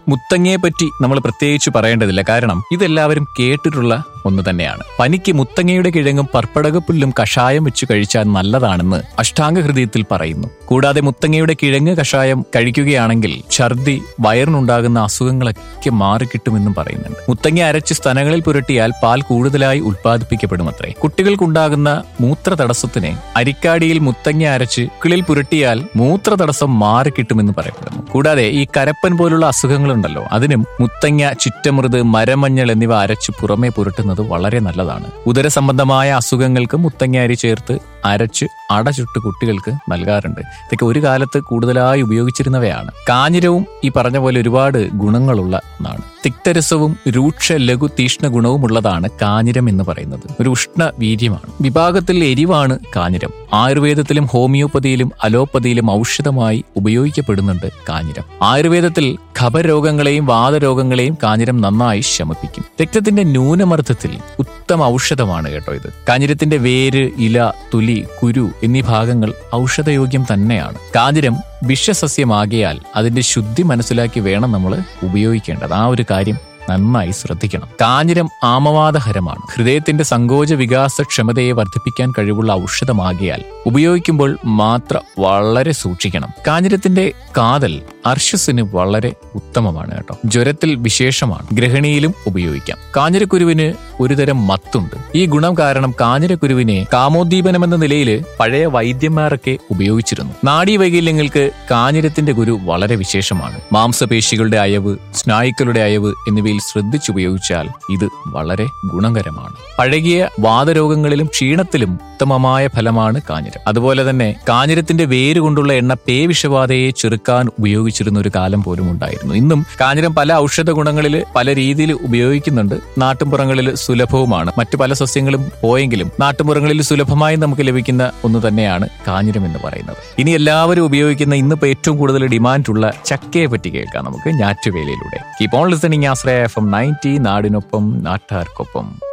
മുത്തങ്ങയെ പറ്റി നമ്മൾ പ്രത്യേകിച്ച് പറയേണ്ടതില്ല കാരണം ഇതെല്ലാവരും കേട്ടിട്ടുള്ള ഒന്ന് തന്നെയാണ് പനിക്ക് മുത്തങ്ങയുടെ കിഴങ്ങും പർപ്പടകപ്പുല്ലും കഷായം വെച്ച് കഴിച്ചാൽ നല്ലതാണെന്ന് അഷ്ടാംഗ ഹൃദയത്തിൽ പറയുന്നു കൂടാതെ മുത്തങ്ങയുടെ കിഴങ്ങ് കഷായം കഴിക്കുകയാണെങ്കിൽ ഛർദി വയറിനുണ്ടാകുന്ന അസുഖങ്ങളൊക്കെ മാറിക്കിട്ടുമെന്നും പറയുന്നുണ്ട് മുത്തങ്ങ അരച്ച് സ്തനങ്ങളിൽ പുരട്ടിയാൽ പാൽ കൂടുതലായി ഉൽപ്പാദിപ്പിക്കപ്പെടുമത്രേ കുട്ടികൾക്കുണ്ടാകുന്ന മൂത്ര തടസ്സത്തിന് അരിക്കാടിയിൽ മുത്തങ്ങ അരച്ച് കിളിൽ പുരട്ടിയാൽ മൂത്ര തടസ്സം മാറിക്കിട്ടുമെന്ന് പറയപ്പെടുന്നു കൂടാതെ ഈ കരപ്പൻ പോലുള്ള അസുഖങ്ങളുണ്ടല്ലോ അതിനും മുത്തങ്ങ ചിറ്റമൃത് മരമഞ്ഞൾ എന്നിവ അരച്ച് പുറമേ പുരട്ടുന്നത് വളരെ നല്ലതാണ് ഉദര സംബന്ധമായ അസുഖങ്ങൾക്ക് മുത്തങ്ങ അരി ചേർത്ത് അരച്ച് അടചുട്ട് കുട്ടികൾക്ക് നൽകാറുണ്ട് ഇതൊക്കെ ഒരു കാലത്ത് കൂടുതലായി ഉപയോഗിച്ചിരുന്നവയാണ് കാഞ്ഞിരവും ഈ പറഞ്ഞ പോലെ ഒരുപാട് ഗുണങ്ങളുള്ള ഒന്നാണ് തിക്തരസവും രൂക്ഷ ലഘു തീഷ്ണ ഗുണവുമുള്ളതാണ് കാഞ്ഞിരം എന്ന് പറയുന്നത് ഒരു ഉഷ്ണ വീര്യമാണ് വിഭാഗത്തിൽ എരിവാണ് കാഞ്ഞിരം ആയുർവേദത്തിലും ഹോമിയോപ്പതിയിലും അലോപ്പതിയിലും ഔഷധമായി ഉപയോഗിക്കപ്പെടുന്നുണ്ട് കാഞ്ഞിരം ആയുർവേദത്തിൽ ഖബരോഗങ്ങളെയും വാദരോഗങ്ങളെയും കാഞ്ഞിരം നന്നായി ശമിപ്പിക്കും രക്തത്തിന്റെ ന്യൂനമർദ്ദത്തിൽ ഉത്തമ ഔഷധമാണ് കേട്ടോ ഇത് കാഞ്ഞിരത്തിന്റെ വേര് ഇല തുലി കുരു എന്നീ ഭാഗങ്ങൾ ഔഷധയോഗ്യം തന്നെയാണ് കാഞ്ഞിരം വിഷസസ്യമാകിയാൽ അതിന്റെ ശുദ്ധി മനസ്സിലാക്കി വേണം നമ്മൾ ഉപയോഗിക്കേണ്ടത് ആ ഒരു കാര്യം നന്നായി ശ്രദ്ധിക്കണം കാഞ്ഞിരം ആമവാദഹരമാണ് ഹൃദയത്തിന്റെ സങ്കോച വികാസ ക്ഷമതയെ വർദ്ധിപ്പിക്കാൻ കഴിവുള്ള ഔഷധമാകിയാൽ ഉപയോഗിക്കുമ്പോൾ മാത്രം വളരെ സൂക്ഷിക്കണം കാഞ്ഞിരത്തിന്റെ കാതൽ അർഷസിന് വളരെ ഉത്തമമാണ് കേട്ടോ ജ്വരത്തിൽ വിശേഷമാണ് ഗ്രഹണിയിലും ഉപയോഗിക്കാം കാഞ്ഞിരക്കുരുവിന് ഒരുതരം മത്തുണ്ട് ഈ ഗുണം കാരണം കാഞ്ഞിരക്കുരുവിനെ കാമോദ്ദീപനം എന്ന നിലയിൽ പഴയ വൈദ്യന്മാരൊക്കെ ഉപയോഗിച്ചിരുന്നു നാഡീവൈകല്യങ്ങൾക്ക് കാഞ്ഞിരത്തിന്റെ കുരു വളരെ വിശേഷമാണ് മാംസപേശികളുടെ അയവ് സ്നായുക്കളുടെ അയവ് എന്നിവയിൽ ശ്രദ്ധിച്ചുപയോഗിച്ചാൽ ഇത് വളരെ ഗുണകരമാണ് പഴകിയ വാതരോഗങ്ങളിലും ക്ഷീണത്തിലും ഉത്തമമായ ഫലമാണ് കാഞ്ഞിരം അതുപോലെ തന്നെ കാഞ്ഞിരത്തിന്റെ വേര് കൊണ്ടുള്ള എണ്ണ പേവിഷബാധയെ ചെറുക്കാൻ ഉപയോഗിച്ചിരുന്ന ഒരു കാലം പോലും ഉണ്ടായിരുന്നു ഇന്നും കാഞ്ഞിരം പല ഔഷധ ഗുണങ്ങളിൽ പല രീതിയിൽ ഉപയോഗിക്കുന്നുണ്ട് നാട്ടുംപുറങ്ങളിൽ സുലഭവുമാണ് മറ്റു പല സസ്യങ്ങളും പോയെങ്കിലും നാട്ടുംപുറങ്ങളിൽ സുലഭമായി നമുക്ക് ലഭിക്കുന്ന ഒന്ന് തന്നെയാണ് കാഞ്ഞിരം എന്ന് പറയുന്നത് ഇനി എല്ലാവരും ഉപയോഗിക്കുന്ന ഇന്നിപ്പോ ഏറ്റവും കൂടുതൽ ഡിമാൻഡുള്ള ചക്കയെ പറ്റി കേൾക്കാം നമുക്ക് ഞാറ്റുവേലയിലൂടെ keep on listening Ashraya F M ninety നാടിനൊപ്പം നാട്ടാർക്കൊപ്പം